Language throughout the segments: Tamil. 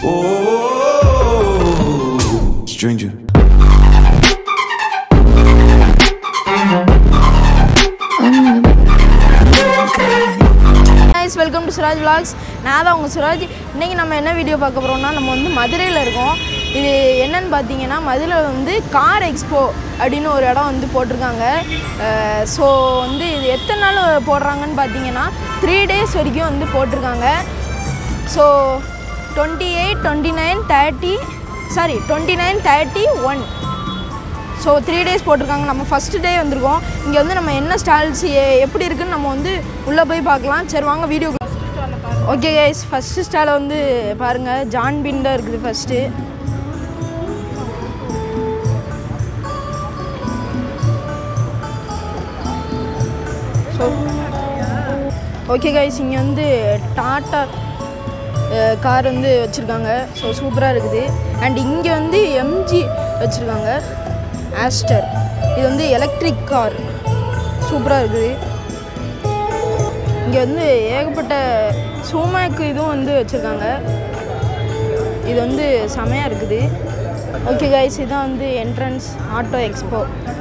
Oh, stranger. Guys welcome to Suraj vlogs நான் தான் உங்கள் சுராஜ் இன்றைக்கி நம்ம என்ன வீடியோ பார்க்க போகிறோம்னா நம்ம வந்து மதுரையில் இருக்கோம் இது என்னன்னு பார்த்தீங்கன்னா மதுரையில் வந்து கார் எக்ஸ்போ அப்படின்னு ஒரு இடம் வந்து போட்டிருக்காங்க ஸோ வந்து இது எத்தனை நாள் போடுறாங்கன்னு பார்த்தீங்கன்னா த்ரீ டேஸ் வரைக்கும் வந்து போட்டிருக்காங்க so twenty eight twenty nine thirty sorry twenty nine thirty one so three days போட்டிருக்காங்க நம்ம ஃபஸ்ட்டு டே வந்திருக்கோம் இங்கே வந்து நம்ம என்ன ஸ்டால்ஸ் எப்படி இருக்குன்னு நம்ம வந்து உள்ளே போய் பார்க்கலாம் சரி வாங்க வீடியோ ஓகே கைஸ் ஃபஸ்ட்டு ஸ்டாலை வந்து பாருங்கள் ஜான் பின் தான் இருக்குது ஃபஸ்ட்டு ஸோ ஓகே கைஸ் இங்கே வந்து டாட்டா கார் வந்து வச்சுருக்காங்க ஸோ சூப்பராக இருக்குது அண்ட் இங்கே வந்து எம்ஜி வச்சுருக்காங்க ஆஸ்டர் இது வந்து எலக்ட்ரிக் கார் சூப்பராக இருக்குது இங்கே வந்து ஏகப்பட்ட சூமேக்கு இதுவும் வந்து வச்சுருக்காங்க இது வந்து செமையாக இருக்குது ஓகே கைஸ் இதான் வந்து entrance auto expo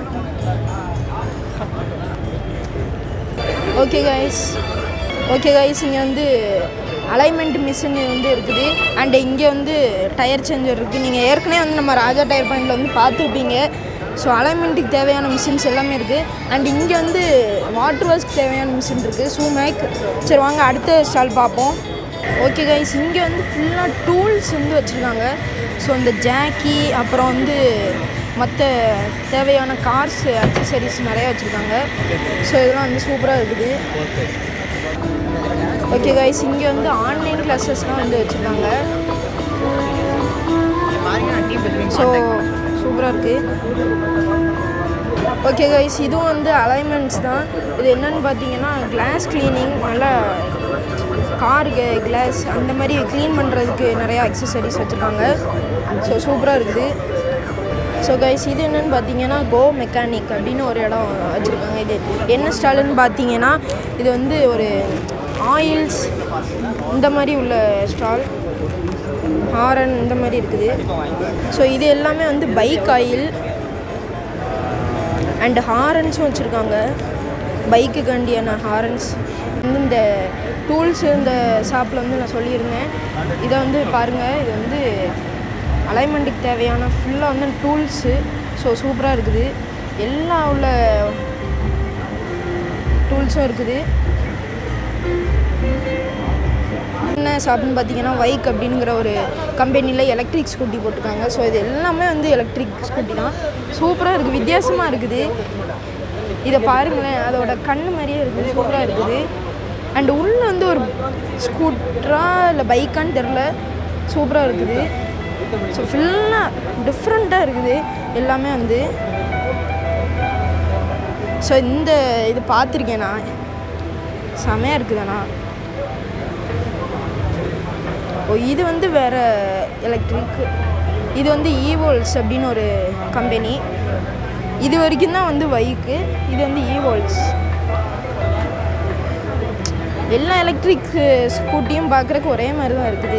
okay guys okay guys இங்கே வந்து அலைன்மெண்ட் மிஷின் வந்து இருக்குது அண்ட் இங்கே வந்து டயர் சேஞ்சர் இருக்குது நீங்கள் ஏற்கனவே வந்து நம்ம ராஜா டயர் பாயிண்டில் வந்து பார்த்துருப்பீங்க ஸோ அலைன்மெண்ட்டுக்கு தேவையான மிஷின்ஸ் எல்லாமே இருக்குது அண்ட் இங்கே வந்து வாட்டர் வாஷ்க்கு தேவையான மிஷின் இருக்குது சூமேக் சரி வாங்க அடுத்த ஸ்டால் பார்ப்போம் ஓகே கைஸ் இங்கே வந்து ஃபுல்லாக டூல்ஸ் வந்து வச்சுருக்காங்க ஸோ இந்த ஜாக்கி அப்புறம் வந்து மற்ற தேவையான கார்ஸ் அக்சசரிஸ் நிறையா வச்சுருக்காங்க ஸோ இதெல்லாம் வந்து சூப்பராக இருக்குது ஓகே கைஸ் இங்கே வந்து ஆன்லைன் கிளாஸஸ்லாம் வந்து வச்சுருக்காங்க ஸோ சூப்பராக இருக்குது ஓகே கைஸ் இதுவும் வந்து அலைன்மெண்ட்ஸ் தான் இது என்னன்னு பார்த்தீங்கன்னா கிளாஸ் க்ளீனிங் நல்லா காருக்கு கிளாஸ் அந்த மாதிரி க்ளீன் பண்ணுறதுக்கு நிறையா அக்சசரிஸ் வச்சுருக்காங்க ஸோ சூப்பராக இருக்குது ஸோ கைஸ் இது என்னென்னு பார்த்தீங்கன்னா கோ மெக்கானிக் அப்படின்னு ஒரு இடம் வச்சுருக்காங்க இது என்ன ஸ்டாலுன்னு பார்த்தீங்கன்னா இது வந்து ஒரு ஆயில்ஸ் இந்த மாதிரி உள்ள ஸ்டால் ஹாரன் இந்த மாதிரி இருக்குது ஸோ இது எல்லாமே வந்து பைக் ஆயில் அண்ட் ஹாரன்ஸும் வச்சுருக்காங்க பைக்குக்காண்டியான ஹாரன்ஸ் வந்து இந்த டூல்ஸ் இந்த ஷாப்பில் வந்து நான் சொல்லியிருந்தேன் இதை வந்து பாருங்கள் இது வந்து அலைன்மெண்ட்டுக்கு தேவையான ஃபுல்லாக வந்து டூல்ஸு ஸோ சூப்பராக இருக்குது எல்லா உள்ள டூல்ஸும் இருக்குது என்ன ஷாப்னு பார்த்தீங்கன்னா வைக் அப்படிங்கிற ஒரு கம்பெனியில் எலக்ட்ரிக் ஸ்கூட்டி போட்டிருக்காங்க ஸோ இது எல்லாமே வந்து எலக்ட்ரிக் ஸ்கூட்டி தான் சூப்பராக இருக்குது வித்தியாசமாக இருக்குது இதை பாருங்களேன் அதோட கண் மாதிரியே இருக்குது சூப்பராக இருக்குது அண்ட் உள்ளே வந்து ஒரு ஸ்கூட்டரா இல்லை பைக்கான்னு தெரில சூப்பராக இருக்குது ஸோ ஃபுல்லாக டிஃப்ரெண்ட்டாக இருக்குது எல்லாமே வந்து ஸோ இந்த இது பார்த்துருக்கேன் நான் செமையாக இருக்குதுண்ணா ஓ இது வந்து வேறு எலக்ட்ரிக் இது வந்து ஈவோல்ஸ் அப்படின்னு ஒரு கம்பெனி இது வரைக்கும் தான் வந்து வைக்கு இது வந்து ஈவோல்ஸ் எல்லா எலக்ட்ரிக் ஸ்கூட்டியும் பார்க்குறக்கு ஒரே மாதிரி தான் இருக்குது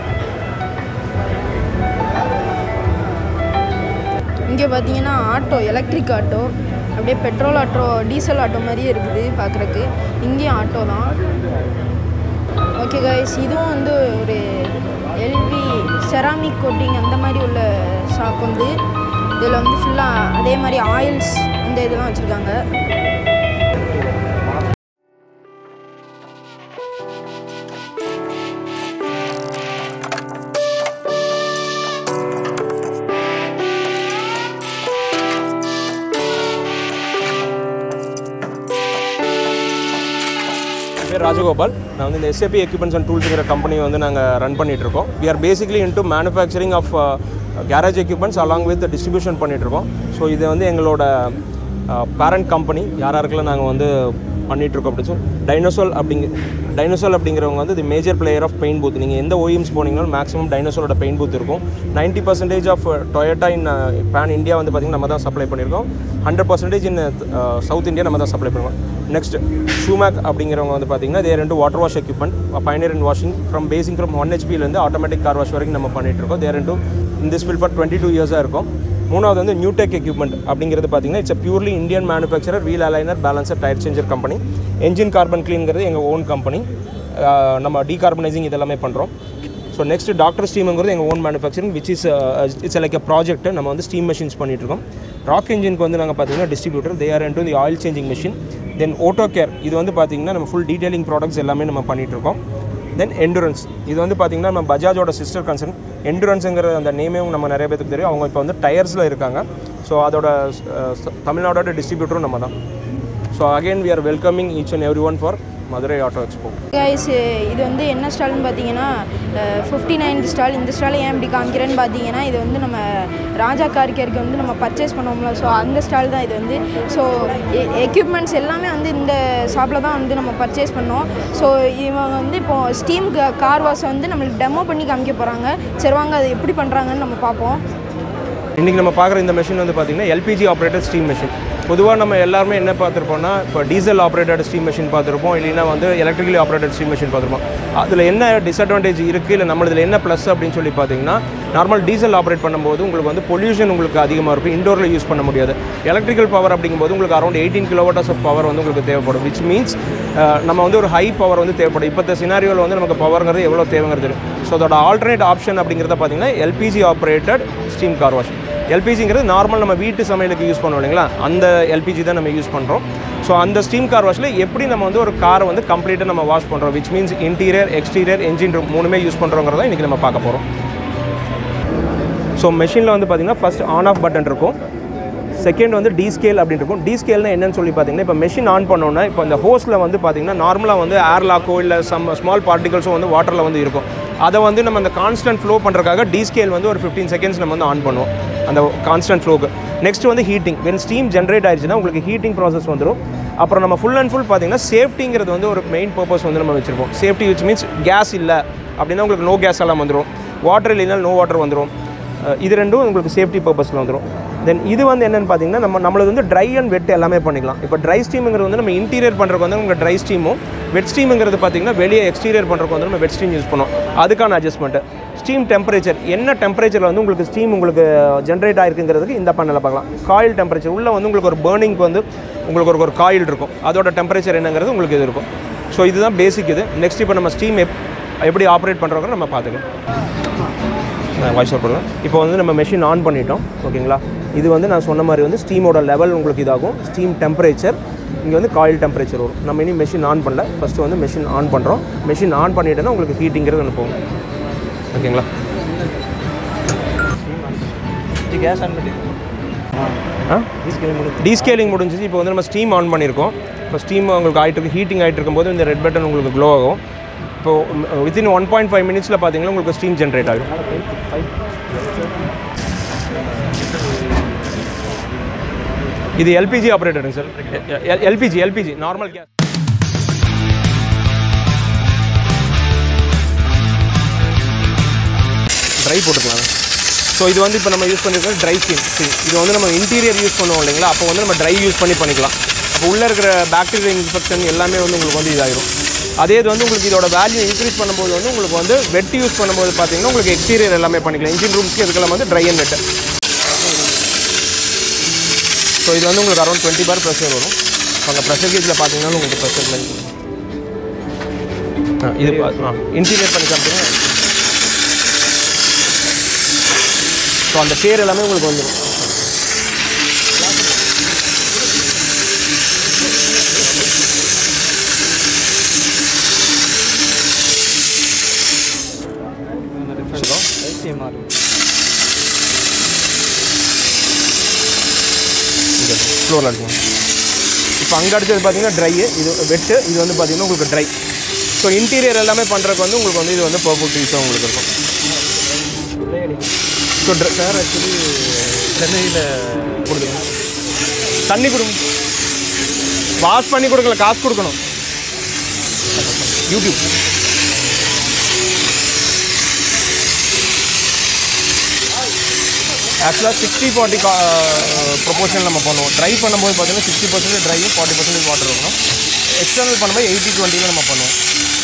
இங்கே பார்த்தீங்கன்னா ஆட்டோ எலக்ட்ரிக் ஆட்டோ அப்படியே பெட்ரோல் ஆட்டோ டீசல் ஆட்டோ மாதிரியே இருக்குது பார்க்குறக்கு இங்கேயும் ஆட்டோ தான் ஓகே கைஸ் இதுவும் வந்து ஒரு எல்வி செராமிக் கோட்டிங் அந்த மாதிரி உள்ள ஷாப் வந்து இதில் வந்து ஃபுல்லாக அதே மாதிரி ஆயில்ஸ் இந்த இதெல்லாம் வச்சுருக்காங்க என் பேர் ராஜகோபால் நான் வந்து இந்த எஸ்ஏபி எக்யூப்மெண்ட்ஸ் அண்ட் டூல்ஸுங்கிற கம்பெனி வந்து நாங்கள் ரன் பண்ணிட்டு இருக்கோம் we are basically into manufacturing of garage equipments along with distribution பண்ணிட்டு இருக்கோம் ஸோ இது வந்து எங்களோட பேரண்ட் கம்பெனி யார் யாருக்கெல்லாம் நாங்கள் வந்து பண்ணிட்டு இருக்கோம் அப்படின்னு சொல்லி டைனோசோல் அப்படிங்க டைனோசோல் அப்படிங்கிறவங்க வந்து the major player of paint booth நீங்கள் எந்த ஓஎம்ஸ் போனீங்கனாலும் மேக்ஸிமம் டைனோசோலோட பெயின் பூத் இருக்கும் ninety percentage of Toyota in pan India வந்து பார்த்திங்கன்னா நம்ம தான் சப்ளை பண்ணியிருக்கோம் hundred percentage in south India நம்ம தான் சப்ளை பண்ணுவோம் நெக்ஸ்ட் ஷூமேக் அப்படிங்கிறவங்க வந்து பார்த்தீங்கன்னா தேர் ரெண்டு water wash equipment pioneer in washing from basic from one ஹெச்பிலேருந்து ஆட்டோமேட்டிக் கார் வாஷ் வரைக்கும் நம்ம பண்ணிட்டு இருக்கோம் தேர் ரெண்டு இந்த ஸ்பில் ஃபார் டுவெண்ட்டி டூ இயர்ஸாக இருக்கும் மூணாவது வந்து நியூடெக் எக்யூப்மெண்ட் அப்படிங்கிறது பார்த்தீங்கன்னா it's purely Indian manufacturer wheel aligner balancer tyre changer company engine carbon க்ளீன்ங்கிறது எங்கள் ஓன் கம்பெனி நம்ம டீகார்பனைசிங் இதெல்லாமே பண்ணுறோம் ஸோ நெக்ஸ்ட் டாக்டர் ஸ்டீமுங்கிறது எங்கள் own manufacturing which is it's like a project நம்ம வந்து ஸ்டீம் மிஷின்ஸ் பண்ணிட்டு இருக்கோம் ராக் இன்ஜினுக்கு வந்து நாங்கள் பார்த்தீங்கன்னா distributor they are to the oil changing machine then auto care இது வந்து பார்த்தீங்கன்னா நம்ம ஃபுல் டீடைலிங் ப்ராடக்ட்ஸ் எல்லாமே நம்ம பண்ணிட்டு இருக்கோம் தென் எண்டுரன்ஸ் இது வந்து பார்த்தீங்கன்னா நம்ம பஜாஜோட சிஸ்டர் கன்சர்ன் எண்டுரன்ஸுங்கிற அந்த நேமே நம்ம நிறைய பேருக்கு தெரியும் அவங்க இப்போ வந்து டயர்ஸில் இருக்காங்க ஸோ அதோட அஹ், ச- தமிழ்நாடோட டிஸ்ட்ரிபியூட்டரும் நம்ம தான் so again we are welcoming each and every one for Madurai auto expo guys இது வந்து என்ன ஸ்டால்னு பார்த்தீங்கன்னா ஃபிஃப்டி நைன்த் ஸ்டால் இந்த ஸ்டால் ஏன் இப்படி காமிக்கிறேன்னு பார்த்தீங்கன்னா இது வந்து நம்ம ராஜா கார் கேருக்கு வந்து நம்ம பர்ச்சேஸ் பண்ணோம்ல ஸோ அந்த ஸ்டால் தான் இது வந்து ஸோ எக்யூப்மெண்ட்ஸ் எல்லாமே வந்து இந்த ஷாப்பில் தான் வந்து நம்ம பர்ச்சேஸ் பண்ணோம் ஸோ இவங்க வந்து இப்போது ஸ்டீம் கார் வாஷை வந்து நம்மளுக்கு டெமோ பண்ணி காமிக்க போகிறாங்க சரி வாங்க அது எப்படி பண்ணுறாங்கன்னு நம்ம பார்ப்போம் இன்றைக்கி நம்ம பார்க்குற இந்த மிஷின் வந்து பார்த்திங்கன்னா எல்பிஜி ஆப்ரேட்டட் ஸ்டீம் மிஷின் பொதுவாக நம்ம எல்லாருமே என்ன பார்த்துருப்போம்னா இப்போ டீசல் ஆப்ரேட்டட் ஸ்டீம் மிஷின் பார்த்துருப்போம் இல்லைன்னா வந்து எலக்ட்ரிக்கலி ஆப்ரேட்டட் ஸ்டீம் மிஷின் பார்த்துருப்போம் அதில் என்ன டிஸ்அட்வான்டேஜ் இருக்குது இல்லை நம்மளதில் என்ன ப்ளஸ் அப்படின்னு சொல்லி பார்த்தீங்கன்னா நார்மல் டீசல் ஆப்ரேட் பண்ணும்போது உங்களுக்கு வந்து பொல்யூஷன் உங்களுக்கு அதிகமாக இருக்கும் இண்டோரில் யூஸ் பண்ண முடியாது எலக்ட்ரிக்கல் பவர் அப்படிங்கும்போது உங்களுக்கு around eighteen kilowatts of power வந்து உங்களுக்கு தேவைப்படும் விச் மீன்ஸ் நம்ம வந்து ஒரு ஹை பவர் வந்து தேவைப்படும் இப்போ சினாரியோவில் வந்து நமக்கு பவர்ங்கிறது எவ்வளோ தேவைங்கிறது ஸோ அதோட ஆல்டர்னேட் ஆப்ஷன் அப்படிங்கிறத பார்த்தீங்கன்னா LPG operated steam car wash எல்பிஜிங்கிறது நார்மல் நம்ம வீட்டு சமையலுக்கு யூஸ் பண்ணுவோம் இல்லைங்களா அந்த எல்பிஜி தான் நம்ம யூஸ் பண்ணுறோம் ஸோ அந்த ஸ்டீம் கார் வாஷில் எப்படி நம்ம வந்து ஒரு காரை வந்து கம்ப்ளீட்டாக நம்ம வாஷ் பண்ணுறோம் which means interior exterior engine room மூணுமே யூஸ் பண்ணுறோங்கிறத இன்றைக்கி நம்ம பார்க்க போகிறோம் ஸோ மெஷினில் வந்து பார்த்தீங்கன்னா ஃபஸ்ட் ஆன் ஆஃப் பட்டன் இருக்கும் செகண்ட் வந்து டி ஸ்கேல் அப்படின்னு இருக்கும் டி ஸ்கேல்னா என்னன்னு சொல்லி பார்த்தீங்கன்னா இப்போ மெஷின் ஆன் பண்ணோன்னா இப்போ இந்த ஹோஸில் வந்து பார்த்தீங்கன்னா நார்மலாக வந்து ஏர் லாக்கோ இல்லை சம் ஸ்மால் பார்ட்டிகல்ஸோ வந்து வாட்டரில் வந்து இருக்கும் அதை வந்து நம்ம அந்த கான்ஸ்டன்ட் ஃப்ளோ பண்ணுறதுக்காக டி ஸ்கேல் வந்து ஒரு ஃபிஃப்டீன் செகண்ட்ஸ் நம்ம வந்து ஆன் பண்ணுவோம் அந்த கான்ஸ்டன்ட் ஃப்ளோக்கு நெக்ஸ்ட் வந்து ஹீட்டிங் வென் ஸ்டீம் ஜென்ரேட் ஆயிடுச்சுன்னா உங்களுக்கு ஹீட்டிங் ப்ராசஸ் வந்துடும் அப்புறம் நம்ம ஃபுல் அண்ட் ஃபுல் பார்த்தீங்கன்னா சேஃப்டிங்கிறது வந்து ஒரு மெயின் பர்பஸ் வந்து நம்ம வச்சுருப்போம் சேஃப்டி விச் மீன்ஸ் கேஸ் இல்லை அப்படின்னா உங்களுக்கு நோ கேஸ் எல்லாம் வந்துடும் வாட்டர் இல்லைனா நோ வாட்டர் வந்துடும் அஹ் இது ரெண்டும் உங்களுக்கு சேஃப்டி பர்பஸில் வந்துடும் தென் இது வந்து என்னென்னு பார்த்தீங்கன்னா நம்ம நம்மளது வந்து ட்ரை அண்ட் வெட் எல்லாமே பண்ணிக்கலாம் இப்போ ட்ரை ஸ்டீமுங்கிறது வந்து நம்ம இன்டீரியர் பண்ணுறதுக்கு வந்து உங்களுக்கு ட்ரை ஸ்டீமும் வெட் ஸ்டீமுங்கிறது பார்த்தீங்கன்னா வெளியே எக்ஸ்டீரியர் பண்ணுறதுக்கு வந்து நம்ம வெட் ஸ்டீம் யூஸ் பண்ணோம் அதுக்கான அட்ஜஸ்ட்மெண்ட்டு ஸ்டீம் டெம்பரேச்சர் என்ன டெம்பரேச்சரில் வந்து உங்களுக்கு ஸ்டீம் உங்களுக்கு ஜென்ரேட் ஆயிருக்குங்கிறதுக்கு இந்த பண்ணல பார்க்கலாம் காயில் டெம்பரேச்சர் உள்ளே வந்து உங்களுக்கு ஒரு பேர்னிங்க்கு வந்து உங்களுக்கு ஒரு ஒரு காயில் இருக்கும் அதோட டெம்பரேச்சர் என்னங்கிறது உங்களுக்கு இது இருக்கும் ஸோ இதுதான் பேசிக் இது நெக்ஸ்ட் இப்போ நம்ம ஸ்டீம் எப் எப்படி ஆப்ரேட் பண்ணுறோங்கிற நம்ம பார்த்துக்கலாம் வாய்ஸ் ஓவர் பண்ணலாம் இப்போ வந்து நம்ம மெஷின் ஆன் பண்ணிட்டோம் ஓகேங்களா இது வந்து நான் சொன்ன மாதிரி வந்து ஸ்டீமோட லெவல் உங்களுக்கு இதாகும் ஸ்டீம் டெம்பரேச்சர் இங்கே வந்து காயில் டெம்பரேச்சர் வரும் நம்ம இனி மெஷின் ஆன் பண்ணல ஃபஸ்ட்டு வந்து மெஷின் ஆன் பண்ணுறோம் மெஷின் ஆன் பண்ணிட்டோன்னா உங்களுக்கு ஹீட்டிங்கிறது ஒன்று போகும் ஓகேங்களா கேஸ் ஆன் பண்ணி ஆ டீஸ்கேலிங் முடிஞ்சிச்சு இப்போ வந்து நம்ம ஸ்டீம் ஆன் பண்ணியிருக்கோம் இப்போ ஸ்டீம் உங்களுக்கு ஆகிட்டு இருக்கு ஹீட்டிங் ஆகிட்டு இருக்கும்போது இந்த ரெட் பட்டன் உங்களுக்கு க்ளோ ஆகும் இப்போ வித்தின் ஒன் பாயிண்ட் ஃபைவ் மினிட்ஸில் பார்த்தீங்கன்னா உங்களுக்கு ஸ்டீம் ஜென்ரேட் ஆகும் இது எல்பிஜி ஆப்ரேட்டருங்க sir LPG LPG normal gas dry போட்டுக்கலாம் ஸோ இது வந்து இப்போ நம்ம யூஸ் பண்ணிருக்கிறது ட்ரை ஸ்டீம் ஸ்டீம் இது வந்து நம்ம இன்டீரியர் யூஸ் பண்ணுவோம் இல்லைங்களா அப்போ வந்து நம்ம ட்ரை யூஸ் பண்ணி பண்ணிக்கலாம் அப்போ உள்ளே இருக்கிற பாக்டீரியல் இன்ஃபெக்ஷன் எல்லாமே வந்து உங்களுக்கு வந்து இதாயிரும் அதே இது வந்து உங்களுக்கு இதோட வேல்யூ இன்க்ரீஸ் பண்ணும்போது வந்து உங்களுக்கு வந்து வெட் யூஸ் பண்ணும்போது பார்த்தீங்கன்னா உங்களுக்கு எக்ஸ்டீரியர் எல்லாமே பண்ணிக்கலாம் இன்ஜின் ரூம்ஸ்க்கு இதுக்கெல்லாம் வந்து ட்ரை அண்ட் வெட் ஸோ இது வந்து உங்களுக்கு அரௌண்ட் டுவெண்ட்டி பார் ப்ரெஷர் வரும் அங்கே ப்ரெஷர் கேஜில் பார்த்தீங்கன்னா உங்களுக்கு ப்ரெஷர் லைன் ஆ இது இன்டீரியர் பண்ணி காமிச்சிங்கன்னா ஸோ அந்த பேர் எல்லாமே உங்களுக்கு வந்துடும் ஐசிஎம்ஆர் ஃப்ளோரில் அடிக்கணும் இப்போ அங்கே அடிச்சது பார்த்தீங்கன்னா ட்ரை இது வெட்டு இது வந்து பார்த்தீங்கன்னா உங்களுக்கு ட்ரை ஸோ இன்டீரியர் எல்லாமே பண்ணுறதுக்கு வந்து உங்களுக்கு வந்து இது வந்து பர்ஃபெக்ட் யூஸாக உங்களுக்கு இருக்கும் ஸோ சார் ஆக்சுவலி சென்னையில் கொடுங்க தண்ணி கொடுங்க வாஷ் பண்ணி கொடுக்கல காசு கொடுக்கணும் யூடியூப் ஆக்சுவலாக சிக்ஸ்டி ஃபார்ட்டி ப்ரொபோஷன் நம்ம பண்ணுவோம் ட்ரை பண்ணும்போது பார்த்தீங்கன்னா சிக்ஸ்டி பர்சன்டேஜ் ட்ரையும் ஃபார்ட்டி பர்சன்டேஜ் வாட்டர் இருக்கணும் எக்ஸ்டர்னல் பண்ணும்போது எயிட்டி டுவெண்ட்டியில் நம்ம பண்ணுவோம்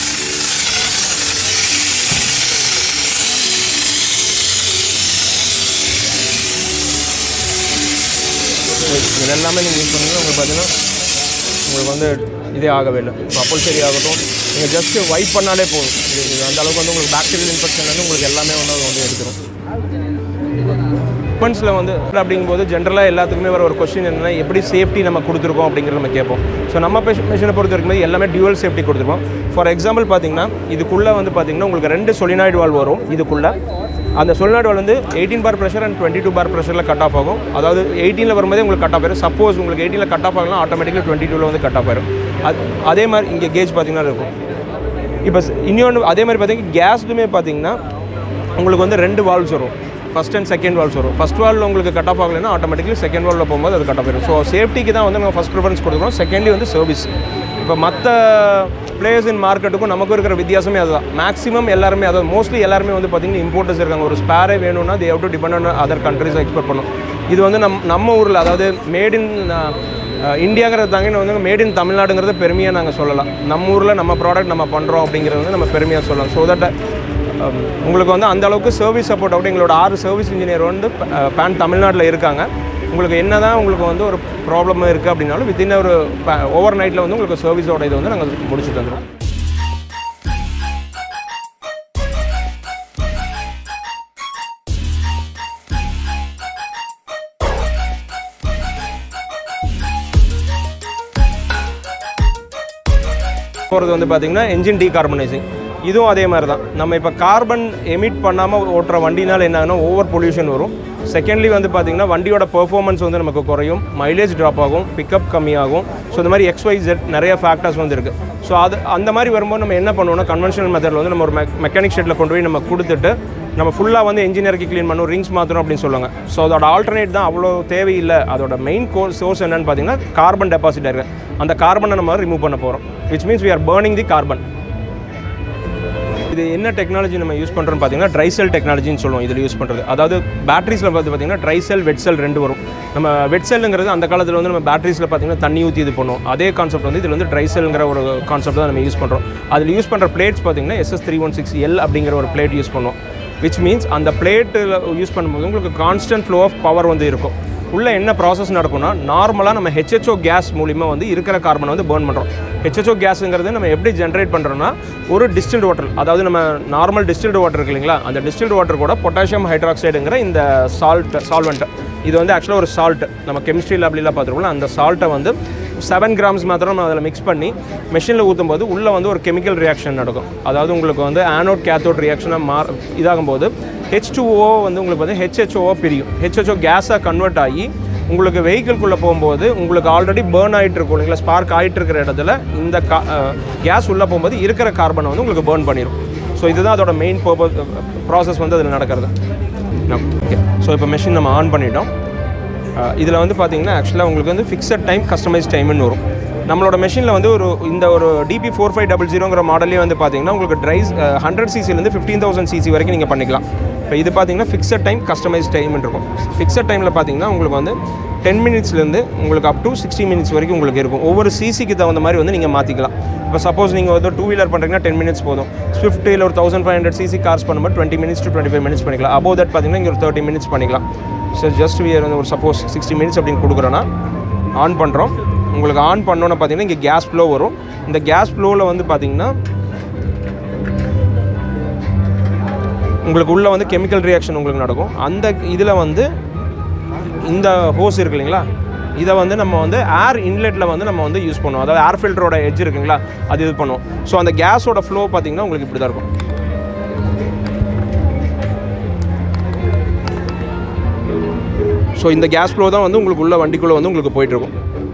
இது எல்லாமே நீங்கள் யூஸ் பண்ணுங்க உங்களுக்கு பார்த்தீங்கன்னா உங்களுக்கு வந்து இதே ஆகவே இல்லை கப்பல்சரி ஆகட்டும் நீங்கள் ஜஸ்ட்டு வைப் பண்ணாலே போதும் இது இது அந்த அளவுக்கு வந்து உங்களுக்கு பாக்டீரியல் இன்ஃபெக்ஷன் வந்து உங்களுக்கு எல்லாமே வந்து அது வந்து எடுத்துரும் ஹியூமன்ஸில் வந்து அப்படிங்கும்போது ஜென்ரலாக எல்லாத்துக்குமே வர ஒரு கொஸ்டின் என்னன்னா எப்படி சேஃப்டி நம்ம கொடுத்துருக்கோம் அப்படிங்கிறத நம்ம கேட்போம் ஸோ நம்ம மிஷினை பொறுத்த வரைக்கும் எல்லாமே டியூவல் சேஃப்டி கொடுத்துருக்கோம் ஃபார் எக்ஸாம்பிள் பார்த்தீங்கன்னா இதுக்குள்ளே வந்து பார்த்தீங்கன்னா உங்களுக்கு ரெண்டு சொலினாய்டு வால் வரும் இதுக்குள்ளே அந்த சொலினாய்டு வால் வந்து eighteen bar pressure and twenty two bar ப்ரெஷரில் கட் ஆஃப் ஆகும் அதாவது எயிட்டீனில் வரும்போதே உங்களுக்கு கட் ஆஃப் ஆயிரும் சப்போஸ் உங்களுக்கு எயிட்டீனில் கட் ஆஃப் ஆகலாம் ஆட்டோமேட்டிக்காக டுவெண்ட்டி டூவில் வந்து கட் ஆஃப் ஆயிரும் அது அதே மாதிரி இங்கே கேஜ் பார்த்தீங்கன்னா இருக்கும் இப்போ இன்னொன்று அதே மாதிரி பார்த்தீங்கன்னா கேஸ்லுமே பார்த்தீங்கன்னா உங்களுக்கு வந்து ரெண்டு வால்வ்ஸ் வரும் ஃபஸ்ட் அண்ட் செகண்ட் வால்வ்ஸ் வரும் ஃபஸ்ட் வால்வ் உங்களுக்கு கட் ஆஃப் ஆகலைன்னா ஆட்டோமேட்டிக்கலி செகண்ட் வால்வில் போகும்போது அது கட் ஆஃப் ஆயிடும் ஸோ சேஃப்டிக்கு தான் வந்து நம்ம ஃபஸ்ட் ப்ரிஃபரன்ஸ் கொடுக்குறோம் செகண்ட்லி வந்து சர்வீஸ் இப்போ மற்ற பிளேயர்ஸ் இன் மார்க்கெட்டுக்கும் நமக்கும் இருக்கிற வித்தியாசமே அதுதான் மேக்ஸிமம் எல்லாருமே அதாவது மோஸ்ட்லி எல்லாருமே வந்து பார்த்தீங்கன்னா இம்போர்ட்டர்ஸ் இருக்காங்க ஒரு ஸ்பேரே வேணும்னா they have to depend on other countries export பண்ணும் இது வந்து நம் நம்ம ஊரில் அதாவது மேட் இன் இந்தியாங்கிறது தாங்க வந்து மேட் இன் தமிழ்நாடுங்கிறத பெருமையாக நாங்கள் சொல்லலாம் நம்ம ஊரில் நம்ம ப்ராடக்ட் நம்ம பண்ணுறோம் அப்படிங்கிறது வந்து நம்ம பெருமையாக சொல்லலாம் ஸோ தட் உங்களுக்கு வந்து அந்த அளவுக்கு சர்வீஸ் சப்போர்ட் ஆகட்டும் எங்களோட ஆறு சர்வீஸ் இன்ஜினியர் வந்து பேன் தமிழ்நாட்டில் இருக்காங்க உங்களுக்கு என்ன தான் உங்களுக்கு வந்து ஒரு ப்ராப்ளம் இருக்குது அப்படின்னாலும் வித்தின் ஒரு ஓவர் நைட்டில் வந்து உங்களுக்கு சர்வீஸோட இது வந்து நாங்கள் முடிச்சு தந்துடுவோம் போகிறது வந்து பார்த்திங்கன்னா என்ஜின் டீகார்பனைசிங் இதுவும் அதே மாதிரி தான் நம்ம இப்போ கார்பன் எமிட் பண்ணாமல் ஓட்டுற வண்டினால என்ன ஆகுனா ஓவர் பொல்யூஷன் வரும் செகண்ட்லி வந்து பார்த்திங்கன்னா வண்டியோட பெர்ஃபார்மன்ஸ் வந்து நமக்கு குறையும் மைலேஜ் ட்ராப் ஆகும் பிக்கப் கம்மியாகும் ஸோ இந்த மாதிரி எக்ஸ்ஒய் ஜெட் நிறைய ஃபேக்டர்ஸ் வந்து இருக்குது ஸோ அது அந்த மாதிரி வரும்போது நம்ம என்ன பண்ணுவோம்னா கன்வென்ஷனல் மெத்தடில் வந்து நம்ம ஒரு மெக்கானிக் ஷெட்டில் கொண்டு போய் நம்ம கொடுத்துட்டு நம்ம ஃபுல்லாக வந்து இன்ஜினியருக்கு க்ளீன் பண்ணும் ரிங்ஸ் மாற்றணும் அப்படின்னு சொல்லுவாங்க ஸோ அதோட ஆல்டர்னேட் தான் அவ்வளோ தேவையில்லை அதோட மெயின் கோர் சோர்ஸ் என்னன்னு பார்த்தீங்கன்னா கார்பன் டெபாசிட் இருக்குது அந்த கார்பனை நம்ம ரிமூவ் பண்ண போகிறோம் which means we are burning the carbon இது என்ன டெக்னாலஜி நம்ம யூஸ் பண்ணுறோம்னு பார்த்தீங்கன்னா ட்ரை செல் டெக்னாலஜின்னு சொல்லுவோம் இதில் யூஸ் பண்ணுறது அதாவது பேட்டரிஸில் பார்த்து பார்த்தீங்கன்னா ட்ரை செல் வெட் செல் ரெண்டு வரும் நம்ம வெட் செல்லுங்கிறது அந்த காலத்தில் வந்து நம்ம பேட்டரிஸில் பார்த்தீங்கன்னா தண்ணி ஊற்றி இது பண்ணுவோம் அதே கான்செப்ட் வந்து இதில் வந்து ட்ரை செல்ங்கிற ஒரு கான்செப்ட் தான் நம்ம யூஸ் பண்ணுறோம் அதில் யூஸ் பண்ணுற பிளேட்ஸ் பார்த்தீங்கன்னா SS three one six L அப்படிங்கிற ஒரு பிளேட் யூஸ் பண்ணுவோம் விச் மீன்ஸ் அந்த பிளேட்டில் யூஸ் பண்ணும்போது உங்களுக்கு கான்ஸ்டன்ட் ஃப்ளோ ஆஃப் பவர் வந்து இருக்கும் உள்ளே என்ன ப்ராசஸ் நடக்கும்னா நார்மலாக நம்ம ஹெச்ஹெச்ஓ கேஸ் மூலிமா வந்து இருக்கிற கார்பனை வந்து பேர்ன் பண்ணுறோம் ஹெச்ஹெச்ஓ கேஸுங்கிறது நம்ம எப்படி ஜென்ரேட் பண்ணுறோம்னா ஒரு டிஸ்டில்டு வாட்டர் அதாவது நம்ம நார்மல் டிஸ்டில்டு வாட்டர் இருக்கு இல்லைங்களா அந்த டிஸ்டில்டு வாட்டர் கூட பொட்டாசியம் ஹைட்ராக்சைடுங்கிற இந்த சால்ட் சால்வெண்ட் இது வந்து ஆக்சுவலாக ஒரு சால்ட் நம்ம கெமிஸ்ட்ரி லேப்லாம் பார்த்துருக்கோம்ல அந்த சால்ட்டை வந்து செவன் கிராம்ஸ் மாத்திரம் நம்ம அதில் மிக்ஸ் பண்ணி மெஷினில் ஊற்றும் போது உள்ளே வந்து ஒரு கெமிக்கல் ரியாக்ஷன் நடக்கும் அதாவது உங்களுக்கு வந்து ஆனோட் கேத்தோட் ரியாக்ஷனாக மா இதாகும்போது ஹெச் டூஓ வந்து உங்களுக்கு வந்து ஹெச்ஹெச்ஓ பிரியும் ஹெச்ஹெச்ஓ கேஸாக கன்வெர்ட் ஆகி உங்களுக்கு வெஹிக்கிள்குள்ளே போகும்போது உங்களுக்கு ஆல்ரெடி பேர்ன் ஆகிட்டு இருக்கும் இல்லைங்களா ஸ்பார்க் ஆகிட்டு இருக்கிற இடத்துல இந்த கா கேஸ் உள்ளே போகும்போது இருக்கிற கார்பனை வந்து உங்களுக்கு பேர்ன் பண்ணிடும் ஸோ இதுதான் அதோட மெயின் பர்பஸ் ப்ராசஸ் வந்து அதில் நடக்கிறது ஓகே ஸோ இப்போ மெஷின் நம்ம ஆன் பண்ணிட்டோம் இதில் வந்து பார்த்தீங்கன்னா ஆக்சுவலாக உங்களுக்கு வந்து ஃபிக்ஸட் டைம் கஸ்டமைஸ் டைம்னு வரும் நம்மளோட மெஷினில் வந்து ஒரு இந்த ஒரு டிபி ஃபோர் ஃபைவ் டபுள் ஜீரோங்கிற மாடலே வந்து பார்த்தீங்கன்னா உங்களுக்கு ட்ரைஸ் ஹண்ட்ரட் சிசிலேருந்து ஃபிஃப்டீன் தௌசண்ட் சிசி வரைக்கும் நீங்கள் பண்ணிக்கலாம் இப்போ இது பார்த்தீங்கன்னா ஃபிக்ஸட் டைம் கஸ்டமைஸ் டைம் இருக்கும் ஃபிக்ஸட் டைமில் பார்த்தீங்கன்னா உங்களுக்கு வந்து டென் மினிட்ஸ்லேருந்து உங்களுக்கு அப் டு சிக்ஸ்டி மினிட்ஸ் வரைக்கும் உங்களுக்கு இருக்கும் ஒவ்வொரு சிசிக்கு தகுந்த மாதிரி வந்து நீங்கள் மாற்றிக்கலாம் இப்போ சப்போஸ் நீங்கள் வந்து டூ வீலர் பண்ணுறீங்கன்னா டென் மினிட்ஸ் போதும் ஸ்விஃப்ட் இல்லை ஒரு thousand five hundred CC cars பண்ணும்போது twenty minutes to twenty five minutes பண்ணிக்கலாம் அபோவ் தட் பார்த்தீங்கன்னா இங்கே ஒரு தேர்ட்டி மினிட்ஸ் பண்ணிக்கலாம் ஸோ ஜஸ்ட் வியர் வந்து ஒரு சப்போஸ் சிக்ஸ்டி மினிட்ஸ் அப்படின்னு கொடுக்குறோன்னா ஆன் பண்ணுறோம் உங்களுக்கு ஆன் பண்ணோன்னு பார்த்தீங்கன்னா இங்கே கேஸ் ஃப்ளோ வரும் இந்த கேஸ் ஃப்ளோவில் வந்து பார்த்தீங்கன்னா உங்களுக்கு உள்ளே வந்து கெமிக்கல் ரியாக்ஷன் உங்களுக்கு நடக்கும் அந்த இதில் வந்து இந்த ஹோஸ் இருக்கு இல்லைங்களா இதை வந்து நம்ம வந்து ஏர் இன்லெட்டில் வந்து நம்ம வந்து யூஸ் பண்ணுவோம் அதாவது ஏர் ஃபில்டரோட எட்ஜ் இருக்குங்களா அது இது பண்ணுவோம் ஸோ அந்த கேஸோட ஃப்ளோ பார்த்தீங்கன்னா உங்களுக்கு இப்படி தான் இருக்கும் ஸோ இந்த கேஸ் ஃப்ளோ தான் வந்து உங்களுக்கு உள்ள வண்டிக்குள்ளே வந்து உங்களுக்கு போயிட்டுருக்கும்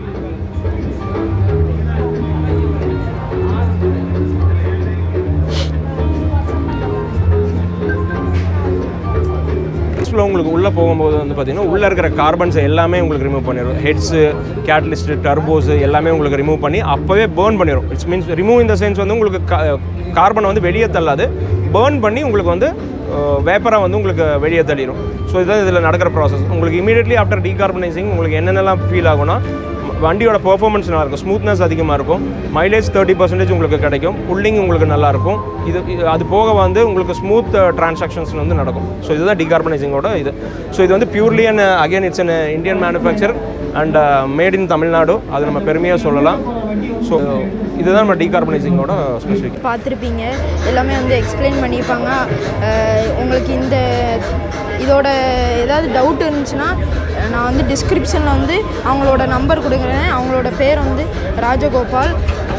கேஸில் உங்களுக்கு உள்ளே போகும்போது வந்து பார்த்தீங்கன்னா உள்ளே இருக்கிற கார்பன்ஸ் எல்லாமே உங்களுக்கு ரிமூவ் பண்ணிடும் ஹெட்ஸு கேட்டலிஸ்ட் டர்போஸ் எல்லாமே உங்களுக்கு ரிமூவ் பண்ணி அப்போவே பேர்ன் பண்ணிடும் இட்ஸ் மீன்ஸ் ரிமூவ் இந்த சென்ஸ் வந்து உங்களுக்கு கார்பனை வந்து வெளியே தள்ளாது பேர்ன் பண்ணி உங்களுக்கு வந்து வேப்பராக வந்து உங்களுக்கு வெளியே தள்ளிடும் ஸோ இதுதான் இதில் நடக்கிற ப்ராசஸ் உங்களுக்கு இமீடியட்லி ஆஃப்டர் டீகார்பனைசிங் உங்களுக்கு என்னென்னலாம் ஃபீல் ஆகும்னா வண்டியோட பெர்ஃபார்மன்ஸ் நல்லா இருக்கும் ஸ்மூத்னஸ் அதிகமாக இருக்கும் மைலேஜ் தேர்ட்டி பர்சன்டேஜ் உங்களுக்கு கிடைக்கும் புல்லிங் உங்களுக்கு நல்லா இருக்கும் இது இது- அது போக வந்து உங்களுக்கு ஸ்மூத் டிரான்சாக்ஷன்ஸ் வந்து நடக்கும் ஸோ இதுதான் டீகார்பனைசிங்கோட இது ஸோ இது வந்து purely and again it's an Indian manufacture and made in Tamil Nadu அது நம்ம பெருமையாக சொல்லலாம் ஸோ இதுதான் நம்ம டீகார்பனைசிங்கோட ஸ்பெசிஃபிக் பார்த்துருப்பீங்க எல்லாமே வந்து எக்ஸ்பிளைன் பண்ணியிருப்பாங்க அஹ் உங்களுக்கு இந்த இதோட ஏதாவது டவுட் இருந்துச்சுன்னா நான் வந்து டிஸ்கிரிப்ஷனில் வந்து அவங்களோட நம்பர் கொடுக்குறேன் அவங்களோட பேர் வந்து ராஜகோபால்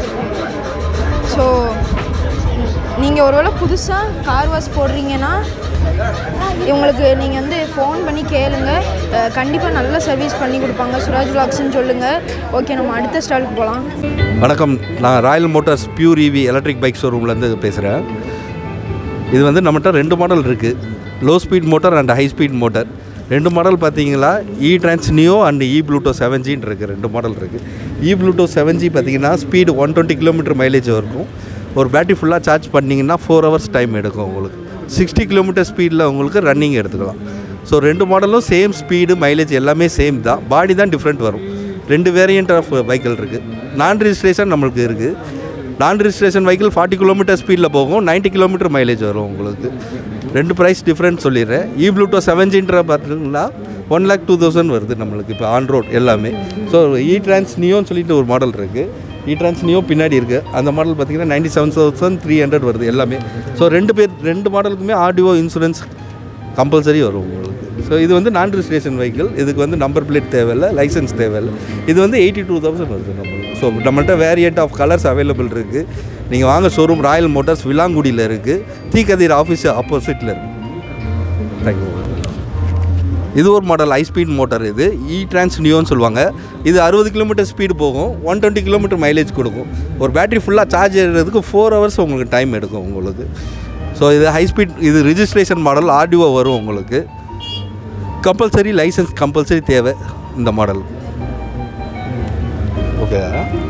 ஸோ நீங்கள் ஒருவேளை புதுசாக கார் வாஷ் போடுறீங்கன்னா இவங்களுக்கு நீங்கள் வந்து ஃபோன் பண்ணி கேளுங்க கண்டிப்பாக நல்ல சர்வீஸ் பண்ணி கொடுப்பாங்க சுராஜ் விலாக்ஸ்னு சொல்லுங்கள் ஓகே நம்ம அடுத்த ஸ்டாலுக்கு போகலாம் வணக்கம் நான் Royal Motors Pure EV electric bike ஷோரூம்லேருந்து பேசுகிறேன் இது வந்து நம்மகிட்ட ரெண்டு மாடல் இருக்குது low speed motor and high speed motor ரெண்டு மாடல் பார்த்தீங்களா E Trans Neo and E Pluto seven ஜின்னு இருக்குது ரெண்டு மாடல் இருக்குது இ ப்ளூட்டோ செவன் ஜி பார்த்தீங்கன்னா speed one twenty kilometre mileage இருக்கும் ஒரு பேட்டரி ஃபுல்லாக சார்ஜ் பண்ணிங்கன்னா ஃபோர் ஹவர்ஸ் டைம் எடுக்கும் உங்களுக்கு சிக்ஸ்டி கிலோமீட்டர் ஸ்பீடில் உங்களுக்கு ரன்னிங் எடுத்துக்கலாம் ஸோ ரெண்டு மாடலும் சேம் ஸ்பீடு மைலேஜ் எல்லாமே சேம் தான் பாடி தான் டிஃப்ரெண்ட் வரும் ரெண்டு வேரியண்ட் ஆஃப் வெஹிக்கிள் இருக்குது நான் ரிஜிஸ்ட்ரேஷன் நம்மளுக்கு இருக்குது நான் ரிஜிஸ்ட்ரேஷன் வெஹிக்கிள் ஃபார்ட்டி கிலோமீட்டர் ஸ்பீடில் போகும் 90 கிலோமீட்டர் மைலேஜ் வரும் உங்களுக்கு ரெண்டு ப்ரைஸ் டிஃப்ரெண்ட் சொல்லிடுறேன் இ ப்ளூட்டோ செவன் ஜின்ற பார்த்தீங்கன்னா ஒன் லேக் டூ தௌசண்ட் வருது நம்மளுக்கு இப்போ ஆன் ரோட் எல்லாமே ஸோ இ ட்ரான்ஸ் நியோன்னு சொல்லிட்டு ஒரு மாடல் இருக்குது இ ட்ரான்ஸ் நியோ பின்னாடி இருக்குது அந்த மாடல் பார்த்தீங்கன்னா ninety seven thousand three hundred வருது எல்லாமே ஸோ ரெண்டு பேர் ரெண்டு மாடலுக்குமே ஆர்டிஓ இன்சூரன்ஸ் கம்பல்சரி வரும் உங்களுக்கு ஸோ இது வந்து நான் ரிஜிஸ்ட்ரேஷன் வெஹிக்கிள் இதுக்கு வந்து நம்பர் பிளேட் தேவையில்லை லைசன்ஸ் தேவையில்லை இது வந்து எயிட்டி டூ தௌசண்ட் வருது நம்மளுக்கு ஸோ நம்மள்ட்ட வேரியண்ட் ஆஃப் கலர்ஸ் அவைலபிள் இருக்குது நீங்கள் வாங்க ஷோரூம் ராயல் மோட்டார்ஸ் விலாங்குடியில் இருக்குது தீக்கதிர் ஆஃபீஸ் ஆப்போசிட்டில் இருக்குது தேங்க்யூ இது ஒரு மாடல் ஹை ஸ்பீட் மோட்டார் இது இ ட்ரான்ஸ் நியோன்னு சொல்லுவாங்க இது அறுபது கிலோமீட்டர் ஸ்பீடு போகும் ஒன் டுவெண்ட்டி கிலோமீட்டர் மைலேஜ் கொடுக்கும் ஒரு பேட்டரி ஃபுல்லாக சார்ஜ் ஏறுறதுக்கு ஃபோர் ஹவர்ஸ் உங்களுக்கு டைம் எடுக்கும் உங்களுக்கு ஸோ இது ஹை ஸ்பீட் இது ரிஜிஸ்ட்ரேஷன் மாடல் ஆர்டிஓ வரும் உங்களுக்கு கம்பல்சரி லைசன்ஸ் கம்பல்சரி தேவை இந்த மாடல் ஓகே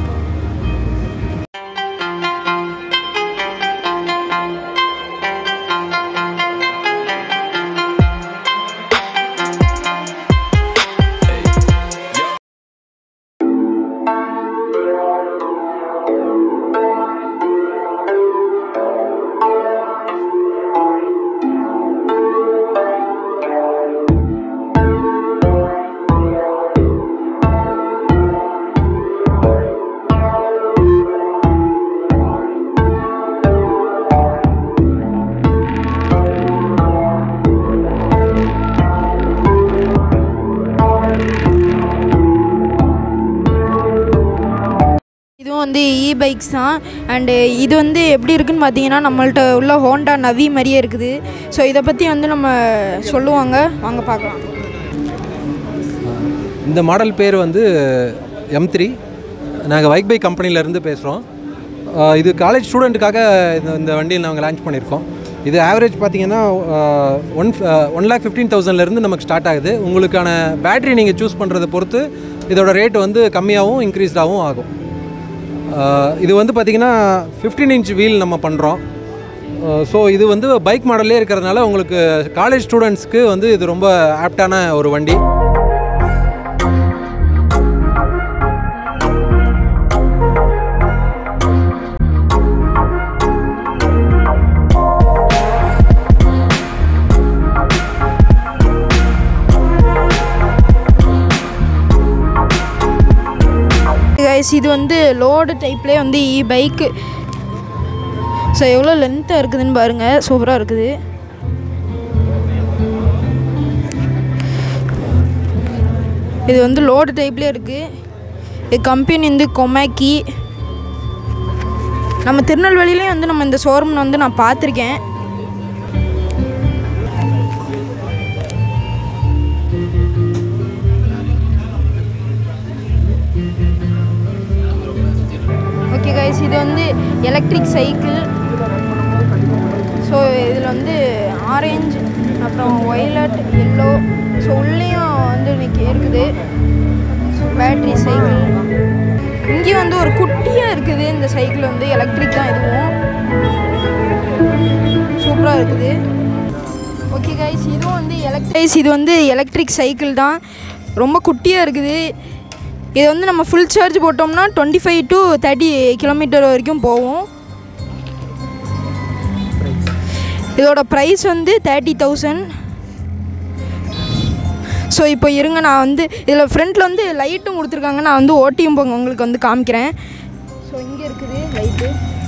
இதுவும் வந்து இ பைக்ஸ் தான் அண்டு இது வந்து எப்படி இருக்குன்னு பார்த்தீங்கன்னா நம்மள்ட்ட உள்ள ஹோண்டா நவி மாதிரியே இருக்குது ஸோ இதை பற்றி வந்து நம்ம சொல்லுவாங்க வாங்க பார்க்கலாம் இந்த மாடல் பேர் வந்து எம் த்ரீ நாங்கள் வைக் பை கம்பெனிலேருந்து பேசுகிறோம் இது காலேஜ் ஸ்டூடெண்ட்டுக்காக இந்த இந்த வண்டியை நாங்கள் லான்ச் பண்ணியிருக்கோம் இது ஆவரேஜ் பார்த்தீங்கன்னா ஒன் ஒன் லேக் ஃபிஃப்டீன் தௌசண்ட்லேருந்து நமக்கு ஸ்டார்ட் ஆகுது உங்களுக்கான பேட்டரி நீங்கள் சூஸ் பண்ணுறதை பொறுத்து இதோட ரேட் வந்து கம்மியாகவும் இன்க்ரீஸ்டாகவும் ஆகும் ஆஹ் இது வந்து பார்த்திங்கன்னா 15 இன்ச் வீல் நம்ம பண்ணுறோம் ஸோ இது வந்து பைக் மாடல்லே இருக்கிறதுனால உங்களுக்கு காலேஜ் ஸ்டூடெண்ட்ஸ்க்கு வந்து இது ரொம்ப ஆப்டான ஒரு வண்டி கைஸ் இது வந்து லோடு டைப்லேயே வந்து இ பைக்கு ஸோ எவ்வளோ லென்த்தாக இருக்குதுன்னு பாருங்கள் சூப்பராக இருக்குது இது வந்து லோடு டைப்லேயே இருக்குது இது கம்பெனி வந்து கொமாக்கி நம்ம திருநெல்வேலியிலையும் வந்து நம்ம இந்த ஷோரூம் வந்து நான் பார்த்துருக்கேன் ஓகே கைஸ் இது வந்து எலக்ட்ரிக் சைக்கிள் ஸோ இதில் வந்து ஆரஞ்சு அப்புறம் ஒய்லட் எல்லோ ஸோ உள்ளேயும் வந்து இன்னைக்கு இருக்குது பேட்ரி சைக்கிள் இங்கேயும் வந்து ஒரு குட்டியாக இருக்குது இந்த சைக்கிள் வந்து எலக்ட்ரிக் தான் இதுவும் சூப்பராக இருக்குது ஓகே கைஸ் இதுவும் வந்து எலக்ட்ரைஸ் இது வந்து எலக்ட்ரிக் சைக்கிள் தான் ரொம்ப குட்டியாக இருக்குது இது வந்து நம்ம ஃபுல் சார்ஜ் போட்டோம்னா twenty five to thirty kilometre வரைக்கும் போகும் இதோட ப்ரைஸ் வந்து தேர்ட்டி தௌசண்ட் ஸோ இப்போ இருங்க நான் வந்து இதில் ஃப்ரண்ட்டில் வந்து லைட்டும் கொடுத்துருக்காங்க நான் வந்து ஓட்டியும் போங்க உங்களுக்கு வந்து காமிக்கிறேன் ஸோ இங்கே இருக்குது லைட்டு